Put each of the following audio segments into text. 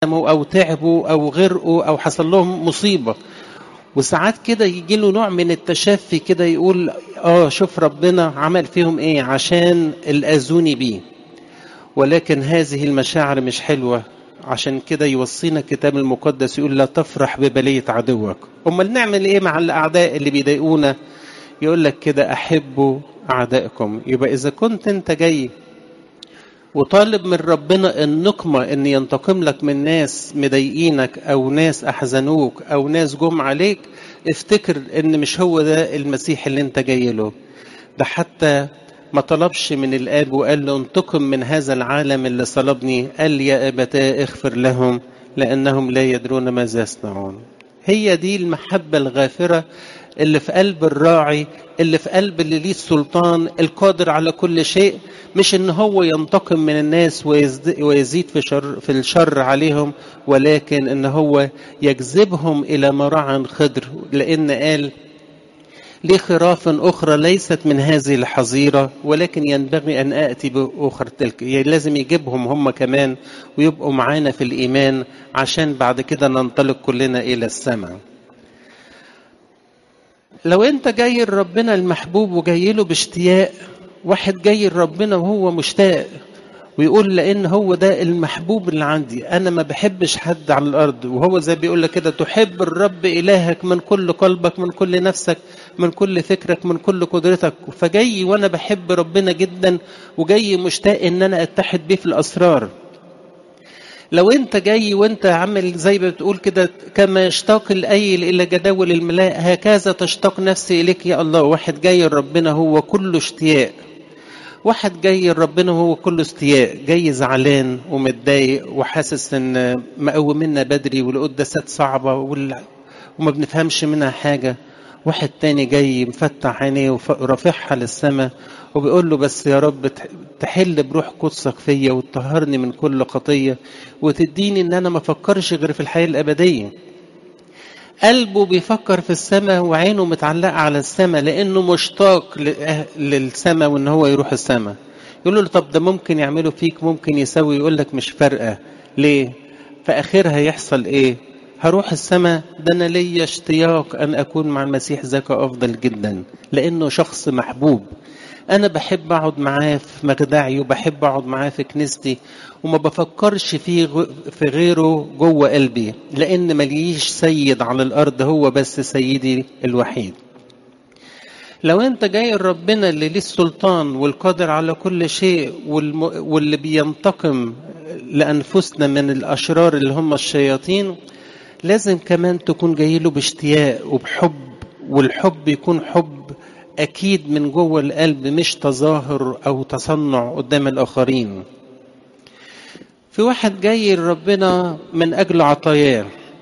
انهزموا او تعبوا او غرقوا او حصل لهم مصيبه وساعات كده يجي له نوع من التشفي كده يقول اه شوف ربنا عمل فيهم ايه عشان الاذوني بيه ولكن هذه المشاعر مش حلوه عشان كده يوصينا الكتاب المقدس يقول لا تفرح ببليه عدوك امال نعمل ايه مع الاعداء اللي بيضايقونا يقول لك كده احبوا اعدائكم يبقى اذا كنت انت جاي وطالب من ربنا النقمة ان ينتقم لك من ناس مضايقينك او ناس احزنوك او ناس جم عليك افتكر ان مش هو ده المسيح اللي انت جاي له ده حتى ما طلبش من الاب وقال له انتقم من هذا العالم اللي صلبني قال يا ابتاه اغفر لهم لانهم لا يدرون ماذا يصنعون هي دي المحبة الغافرة اللي في قلب الراعي اللي في قلب اللي ليه السلطان القادر على كل شيء مش ان هو ينتقم من الناس ويزيد في شر في الشر عليهم ولكن ان هو يجذبهم الى مرعى خضر لان قال لي خراف أخرى ليست من هذه الحظيرة ولكن ينبغي أن آتي بأخرى تلك يعني لازم يجيبهم هم كمان ويبقوا معانا في الإيمان عشان بعد كده ننطلق كلنا إلى السماء لو أنت جاي لربنا المحبوب وجاي له باشتياق واحد جاي لربنا وهو مشتاق ويقول لان هو ده المحبوب اللي عندي انا ما بحبش حد على الارض وهو زي بيقول لك كده تحب الرب الهك من كل قلبك من كل نفسك من كل فكرك من كل قدرتك فجاي وانا بحب ربنا جدا وجاي مشتاق ان انا اتحد بيه في الاسرار لو انت جاي وانت عامل زي ما بتقول كده كما يشتاق الايل الى جداول الملاء هكذا تشتاق نفسي اليك يا الله واحد جاي لربنا هو كله اشتياق واحد جاي لربنا وهو كله استياء جاي زعلان ومتضايق وحاسس ان مقومنا بدري والقداسات صعبه وال... وما بنفهمش منها حاجه واحد تاني جاي مفتح عينيه ورافعها للسماء وبيقول له بس يا رب تحل بروح قدسك فيا وتطهرني من كل خطيه وتديني ان انا ما افكرش غير في الحياه الابديه قلبه بيفكر في السماء وعينه متعلقة على السماء لأنه مشتاق للسماء وإن هو يروح السماء يقول له طب ده ممكن يعمله فيك ممكن يسوي يقول لك مش فارقة ليه في آخرها يحصل إيه هروح السماء ده أنا ليا اشتياق أن أكون مع المسيح ذاك أفضل جدا لأنه شخص محبوب أنا بحب أقعد معاه في مخدعي وبحب أقعد معاه في كنيستي وما بفكرش فيه في غيره جوه قلبي لأن مليش سيد على الأرض هو بس سيدي الوحيد لو انت جاي ربنا اللي ليه السلطان والقادر على كل شيء والم... واللي بينتقم لأنفسنا من الأشرار اللي هم الشياطين لازم كمان تكون جاي له باشتياق وبحب والحب يكون حب أكيد من جوه القلب مش تظاهر أو تصنع قدام الآخرين في واحد جاي لربنا من أجل عطاياه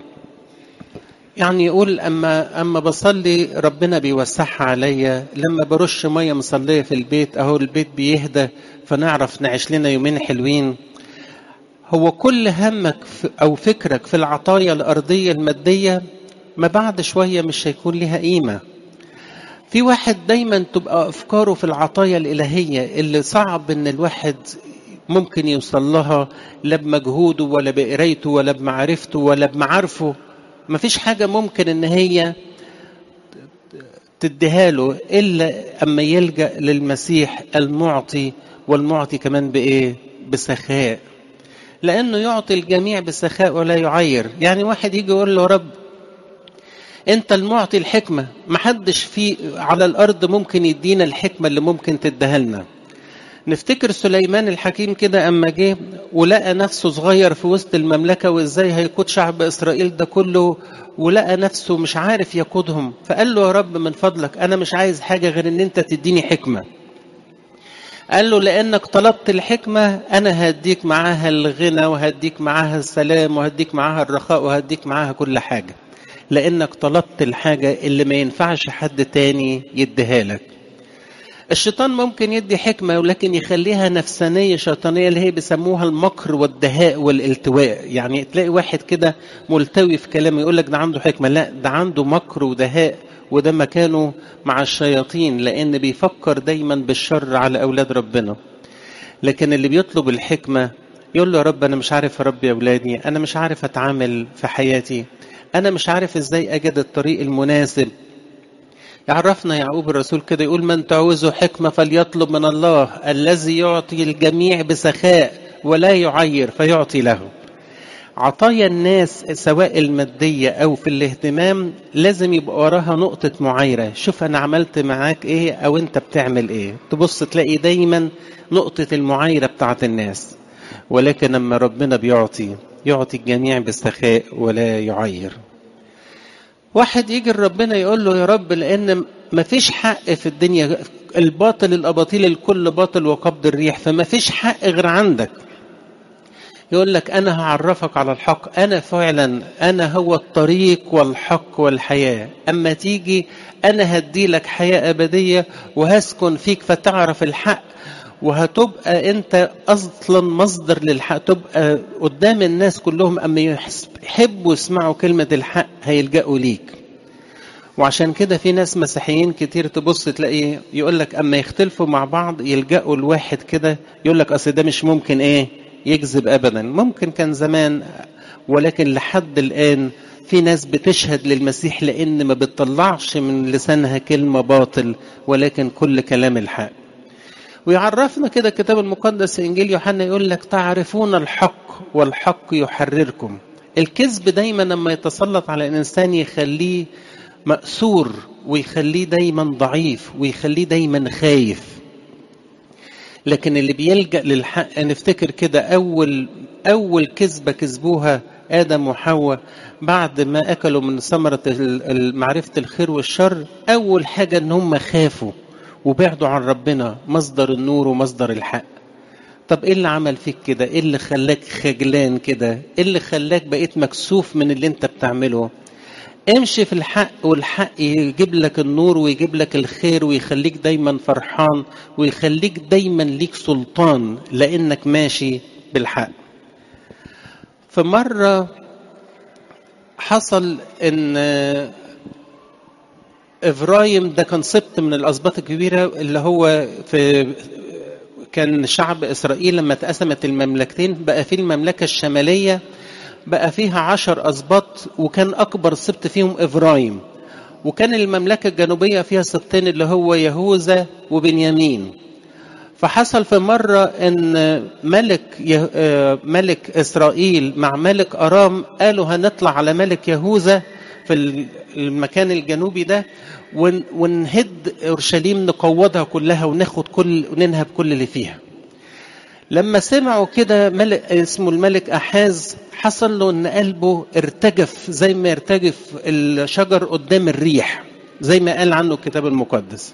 يعني يقول أما أما بصلي ربنا بيوسعها عليا لما برش مية مصلية في البيت أهو البيت بيهدى فنعرف نعيش لنا يومين حلوين هو كل همك أو فكرك في العطايا الأرضية المادية ما بعد شوية مش هيكون لها قيمة في واحد دايما تبقى أفكاره في العطايا الإلهية اللي صعب إن الواحد ممكن يوصل لها لا بمجهوده ولا بقرايته ولا بمعرفته ولا بمعارفه مفيش حاجة ممكن إن هي تديها له إلا أما يلجأ للمسيح المعطي والمعطي كمان بإيه؟ بسخاء لأنه يعطي الجميع بسخاء ولا يعير يعني واحد يجي يقول له رب انت المعطي الحكمه محدش في على الارض ممكن يدينا الحكمه اللي ممكن تديها لنا نفتكر سليمان الحكيم كده اما جه ولقى نفسه صغير في وسط المملكه وازاي هيقود شعب اسرائيل ده كله ولقى نفسه مش عارف يقودهم فقال له يا رب من فضلك انا مش عايز حاجه غير ان انت تديني حكمه قال له لانك طلبت الحكمه انا هديك معاها الغنى وهديك معاها السلام وهديك معاها الرخاء وهديك معاها كل حاجه لانك طلبت الحاجه اللي ما ينفعش حد تاني يديها لك الشيطان ممكن يدي حكمه ولكن يخليها نفسانيه شيطانيه اللي هي بيسموها المكر والدهاء والالتواء يعني تلاقي واحد كده ملتوي في كلامه يقول لك ده عنده حكمه لا ده عنده مكر ودهاء وده مكانه مع الشياطين لان بيفكر دايما بالشر على اولاد ربنا لكن اللي بيطلب الحكمه يقول له يا رب انا مش عارف اربي اولادي انا مش عارف اتعامل في حياتي انا مش عارف ازاي اجد الطريق المناسب يعرفنا يعقوب الرسول كده يقول من تعوزه حكمة فليطلب من الله الذي يعطي الجميع بسخاء ولا يعير فيعطي له عطايا الناس سواء المادية أو في الاهتمام لازم يبقى وراها نقطة معايرة شوف أنا عملت معاك إيه أو أنت بتعمل إيه تبص تلاقي دايما نقطة المعايرة بتاعت الناس ولكن لما ربنا بيعطي يعطي الجميع بالسخاء ولا يعير واحد يجي لربنا يقول له يا رب لان ما فيش حق في الدنيا الباطل الاباطيل الكل باطل وقبض الريح فما فيش حق غير عندك يقول لك انا هعرفك على الحق انا فعلا انا هو الطريق والحق والحياه اما تيجي انا هدي لك حياه ابديه وهسكن فيك فتعرف الحق وهتبقى انت اصلا مصدر للحق تبقى قدام الناس كلهم اما يحبوا يسمعوا كلمه الحق هيلجأوا ليك وعشان كده في ناس مسيحيين كتير تبص تلاقي يقول لك اما يختلفوا مع بعض يلجأوا لواحد كده يقول لك اصل ده مش ممكن ايه يكذب ابدا ممكن كان زمان ولكن لحد الان في ناس بتشهد للمسيح لان ما بتطلعش من لسانها كلمه باطل ولكن كل كلام الحق ويعرفنا كده الكتاب المقدس انجيل يوحنا يقول لك تعرفون الحق والحق يحرركم الكذب دايما لما يتسلط على الانسان يخليه مأسور ويخليه دايما ضعيف ويخليه دايما خايف لكن اللي بيلجأ للحق نفتكر كده أول أول كذبة كذبوها آدم وحواء بعد ما أكلوا من ثمرة معرفة الخير والشر أول حاجة إن هم خافوا وبعدوا عن ربنا مصدر النور ومصدر الحق طب ايه اللي عمل فيك كده ايه اللي خلاك خجلان كده ايه اللي خلاك بقيت مكسوف من اللي انت بتعمله امشي في الحق والحق يجيب لك النور ويجيب لك الخير ويخليك دايما فرحان ويخليك دايما ليك سلطان لانك ماشي بالحق فمرة حصل ان افرايم ده كان سبط من الاسباط الكبيره اللي هو في كان شعب اسرائيل لما اتقسمت المملكتين بقى في المملكه الشماليه بقى فيها عشر اسباط وكان اكبر سبط فيهم افرايم وكان المملكه الجنوبيه فيها سبطين اللي هو يهوذا وبنيامين فحصل في مرة إن ملك ملك إسرائيل مع ملك أرام قالوا هنطلع على ملك يهوذا في المكان الجنوبي ده ونهد اورشليم نقوضها كلها وناخد كل وننهب كل اللي فيها لما سمعوا كده ملك اسمه الملك احاز حصل له ان قلبه ارتجف زي ما يرتجف الشجر قدام الريح زي ما قال عنه الكتاب المقدس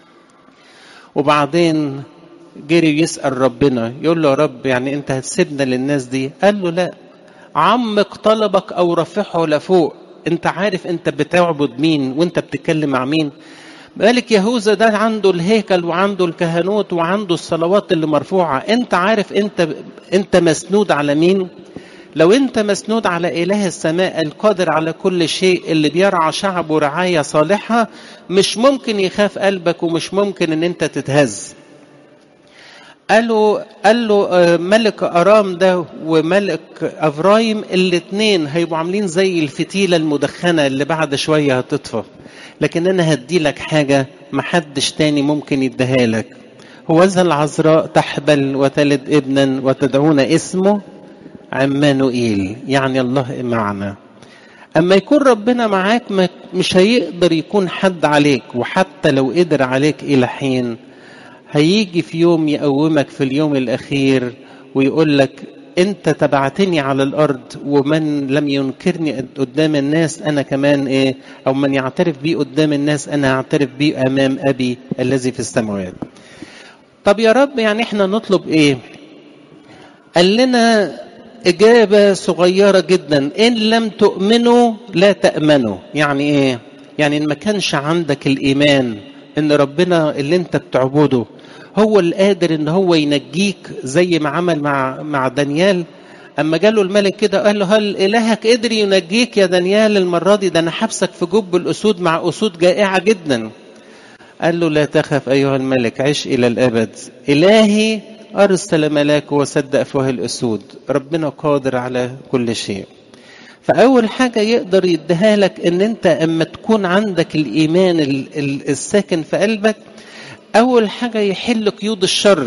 وبعدين جري يسأل ربنا يقول له يا رب يعني انت هتسيبنا للناس دي قال له لا عمق طلبك او رفعه لفوق انت عارف انت بتعبد مين وانت بتتكلم مع مين ملك يهوذا ده عنده الهيكل وعنده الكهنوت وعنده الصلوات اللي مرفوعة انت عارف انت انت مسنود على مين لو انت مسنود على اله السماء القادر على كل شيء اللي بيرعى شعبه رعاية صالحة مش ممكن يخاف قلبك ومش ممكن ان انت تتهز قال له قال له ملك ارام ده وملك افرايم الاثنين هيبقوا عاملين زي الفتيله المدخنه اللي بعد شويه هتطفى لكن انا هدي لك حاجه محدش تاني ممكن يديها لك هو ذا العذراء تحبل وتلد ابنا وتدعون اسمه عمانوئيل يعني الله معنا اما يكون ربنا معاك مش هيقدر يكون حد عليك وحتى لو قدر عليك الى حين هيجي في يوم يقومك في اليوم الأخير ويقول لك أنت تبعتني على الأرض ومن لم ينكرني قدام الناس أنا كمان إيه أو من يعترف بي قدام الناس أنا أعترف بي أمام أبي الذي في السماوات طب يا رب يعني إحنا نطلب إيه قال لنا إجابة صغيرة جدا إن لم تؤمنوا لا تأمنوا يعني إيه يعني إن ما كانش عندك الإيمان إن ربنا اللي أنت بتعبده هو القادر ان هو ينجيك زي ما عمل مع مع دانيال اما جاله الملك كده قال له هل الهك قدر ينجيك يا دانيال المره دي ده انا حبسك في جب الاسود مع اسود جائعه جدا قال له لا تخف ايها الملك عش الى الابد الهي أرسل ملاكه وسد أفواه الأسود ربنا قادر على كل شيء فأول حاجة يقدر يديها لك إن أنت أما تكون عندك الإيمان الساكن في قلبك أول حاجة يحل قيود الشر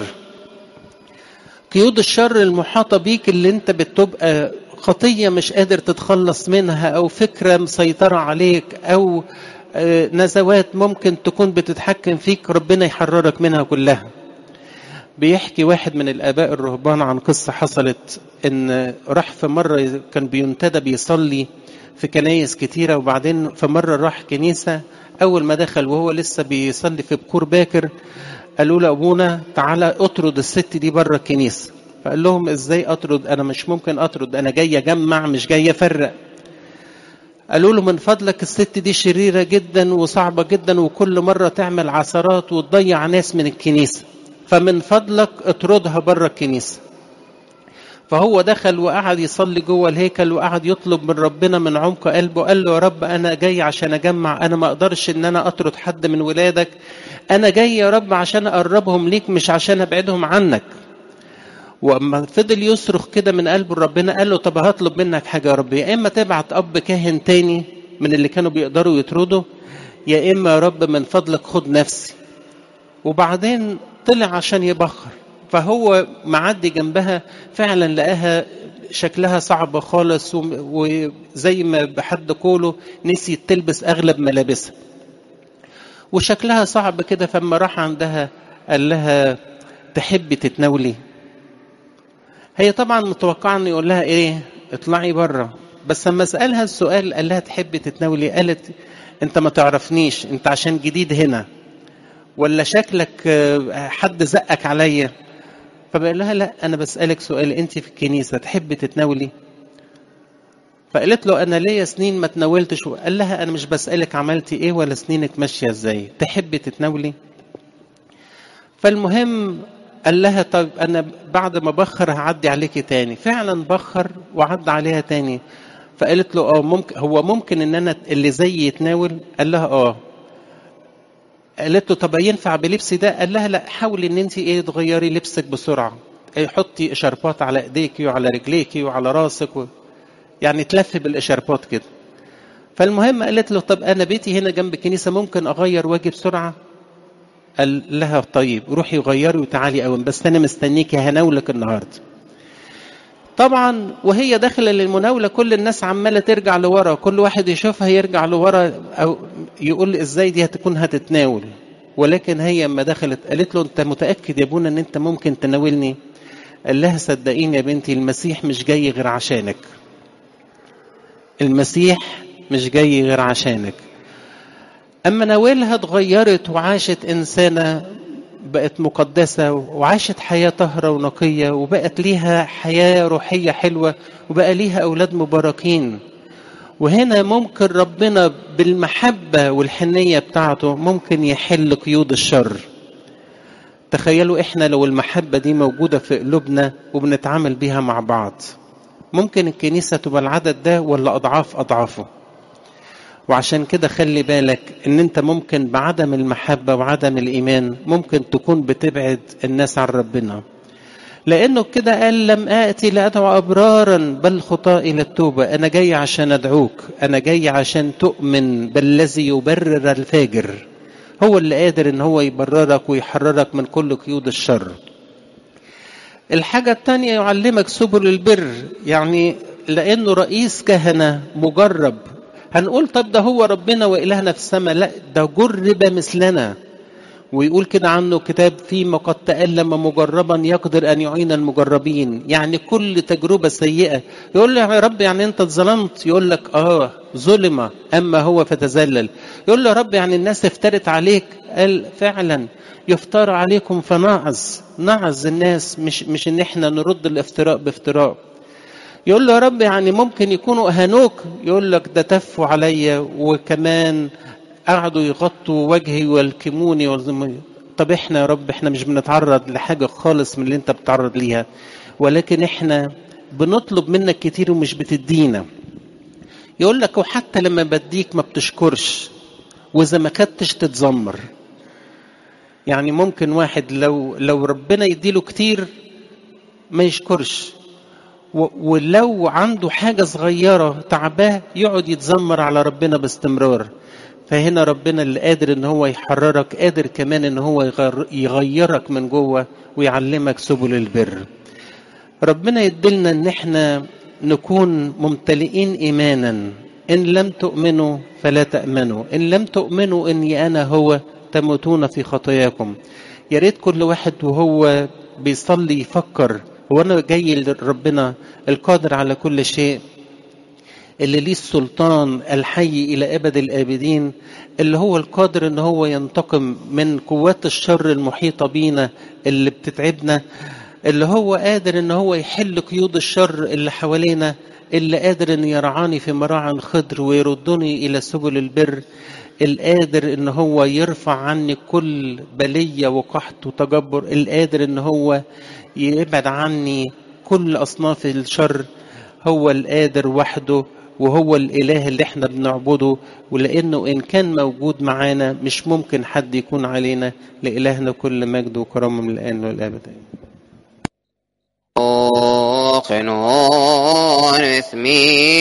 قيود الشر المحاطة بيك اللي أنت بتبقى خطية مش قادر تتخلص منها أو فكرة مسيطرة عليك أو نزوات ممكن تكون بتتحكم فيك ربنا يحررك منها كلها بيحكي واحد من الآباء الرهبان عن قصة حصلت إن راح في مرة كان بينتدى بيصلي في كنايس كتيرة وبعدين في مرة راح كنيسة أول ما دخل وهو لسه بيصلي في بكور باكر قالوا له أبونا تعالى اطرد الست دي بره الكنيسة فقال لهم ازاي اطرد انا مش ممكن اطرد انا جاي اجمع مش جاي افرق قالوا له من فضلك الست دي شريرة جدا وصعبة جدا وكل مرة تعمل عثرات وتضيع ناس من الكنيسة فمن فضلك اطردها بره الكنيسة فهو دخل وقعد يصلي جوه الهيكل وقعد يطلب من ربنا من عمق قلبه قال له يا رب انا جاي عشان اجمع انا ما اقدرش ان انا اطرد حد من ولادك انا جاي يا رب عشان اقربهم ليك مش عشان ابعدهم عنك واما فضل يصرخ كده من قلبه ربنا قال له طب هطلب منك حاجه يا رب يا اما تبعت اب كاهن تاني من اللي كانوا بيقدروا يطردوا يا اما يا رب من فضلك خد نفسي وبعدين طلع عشان يبخر فهو معدي جنبها فعلا لقاها شكلها صعبة خالص وزي ما بحد قوله نسيت تلبس أغلب ملابسها وشكلها صعب كده فما راح عندها قال لها تحبي تتناولي هي طبعا متوقعة انه يقول لها ايه اطلعي بره بس لما سألها السؤال قال لها تحبي تتناولي قالت انت ما تعرفنيش انت عشان جديد هنا ولا شكلك حد زقك عليا فبقول لها لا انا بسالك سؤال انت في الكنيسه تحبي تتناولي فقالت له انا ليا سنين ما تناولتش قال لها انا مش بسالك عملتي ايه ولا سنينك ماشيه ازاي تحبي تتناولي فالمهم قال لها طيب انا بعد ما بخر هعدي عليكي تاني فعلا بخر وعدى عليها تاني فقالت له اه ممكن هو ممكن ان انا اللي زي يتناول قال لها اه قالت له طب ينفع بلبسي ده قال لها لا حاولي ان انت ايه تغيري لبسك بسرعه ايه حطي اشاربات على ايديكي وعلى رجليكي وعلى راسك و... يعني تلفي بالاشاربات كده فالمهم قالت له طب انا بيتي هنا جنب الكنيسه ممكن اغير واجي بسرعه قال لها طيب روحي غيري وتعالي قوي بس انا مستنيكي هناولك النهارده طبعا وهي داخله للمناوله كل الناس عماله ترجع لورا كل واحد يشوفها يرجع لورا او يقول ازاي دي هتكون هتتناول ولكن هي اما دخلت قالت له انت متاكد يا ابونا ان انت ممكن تناولني قال لها صدقيني يا بنتي المسيح مش جاي غير عشانك المسيح مش جاي غير عشانك اما ناولها اتغيرت وعاشت انسانه بقت مقدسة وعاشت حياة طهرة ونقية وبقت ليها حياة روحية حلوة وبقى ليها أولاد مباركين وهنا ممكن ربنا بالمحبة والحنية بتاعته ممكن يحل قيود الشر تخيلوا احنا لو المحبة دي موجودة في قلوبنا وبنتعامل بيها مع بعض ممكن الكنيسة تبقى العدد ده ولا أضعاف أضعافه وعشان كده خلي بالك ان انت ممكن بعدم المحبة وعدم الايمان ممكن تكون بتبعد الناس عن ربنا لانه كده قال لم اتي لادعو ابرارا بل خطاء الى التوبة انا جاي عشان ادعوك انا جاي عشان تؤمن بالذي يبرر الفاجر هو اللي قادر ان هو يبررك ويحررك من كل قيود الشر الحاجة الثانية يعلمك سبل البر يعني لأنه رئيس كهنة مجرب هنقول طب ده هو ربنا وإلهنا في السماء لا ده جرب مثلنا ويقول كده عنه كتاب فيما قد تألم مجربا يقدر أن يعين المجربين يعني كل تجربة سيئة يقول له يا رب يعني أنت اتظلمت يقول لك آه ظلم أما هو فتذلل يقول له يا رب يعني الناس افترت عليك قال فعلا يفتر عليكم فنعظ نعظ الناس مش مش ان احنا نرد الافتراء بافتراء يقول له يا رب يعني ممكن يكونوا اهانوك يقول لك ده تفوا عليا وكمان قعدوا يغطوا وجهي والكموني والزموني طب احنا يا رب احنا مش بنتعرض لحاجه خالص من اللي انت بتتعرض ليها ولكن احنا بنطلب منك كتير ومش بتدينا يقول لك وحتى لما بديك ما بتشكرش واذا ما خدتش تتذمر يعني ممكن واحد لو لو ربنا يديله كتير ما يشكرش ولو عنده حاجة صغيرة تعباه يقعد يتذمر على ربنا باستمرار فهنا ربنا اللي قادر ان هو يحررك قادر كمان ان هو يغيرك من جوه ويعلمك سبل البر ربنا يدلنا ان احنا نكون ممتلئين ايمانا ان لم تؤمنوا فلا تامنوا ان لم تؤمنوا اني انا هو تموتون في خطاياكم يا ريت كل واحد وهو بيصلي يفكر هو انا جاي لربنا القادر على كل شيء اللي ليه السلطان الحي الى ابد الابدين اللي هو القادر ان هو ينتقم من قوات الشر المحيطه بينا اللي بتتعبنا اللي هو قادر ان هو يحل قيود الشر اللي حوالينا اللي قادر ان يرعاني في مراعى الخضر ويردني الى سبل البر القادر ان هو يرفع عني كل بليه وقحط وتجبر القادر ان هو يبعد عني كل اصناف الشر هو القادر وحده وهو الاله اللي احنا بنعبده ولانه ان كان موجود معانا مش ممكن حد يكون علينا لالهنا كل مجد وكرم من الان والابد قنون اسمي